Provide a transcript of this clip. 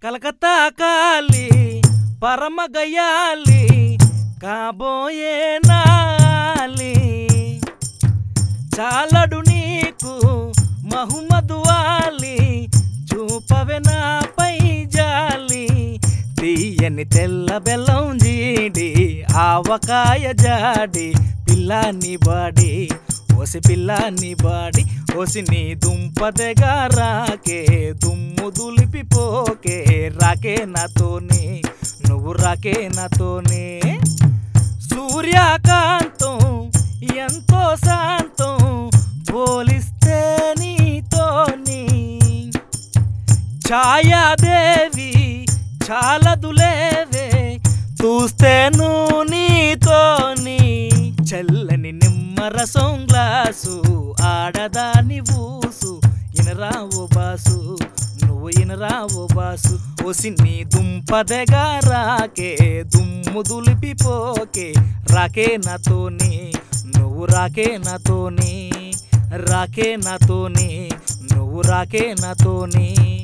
కలకత్తా కాలి పరమ గయాలి కాబోయే నాలి చాలడు నీకు మహుమదు వాలి చూపవె నాపై జాలి తీయని తెల్ల బెల్లం జీడి ఆవకాయ జాడి పిల్లాని బాడి ఓసి పిల్లాని బాడి ఓసి నీ దుంపదెగా రాకే దుమ్ము దులిపిపోకే రాకే నాతోనే నువ్వు రాకే నాతోనే సూర్యకాంతం ఎంతో శాంతం పోలిస్తే నీతోని ఛాయాదేవి చాలదులేవే చూస్తేను నీతోని చల్లని నిమ్మరసం గ్లాసు ఆడదాని ఊసు ఇనరావు బాసు నువ్వు ఇనరావు బాసు ఒసి నీ దుంపదెగా రాకే దుమ్ము దులిపిపోకే రాకే నాతోని నువ్వు రాకే నాతోని రాకే నాతోని నువ్వు రాకే నాతోని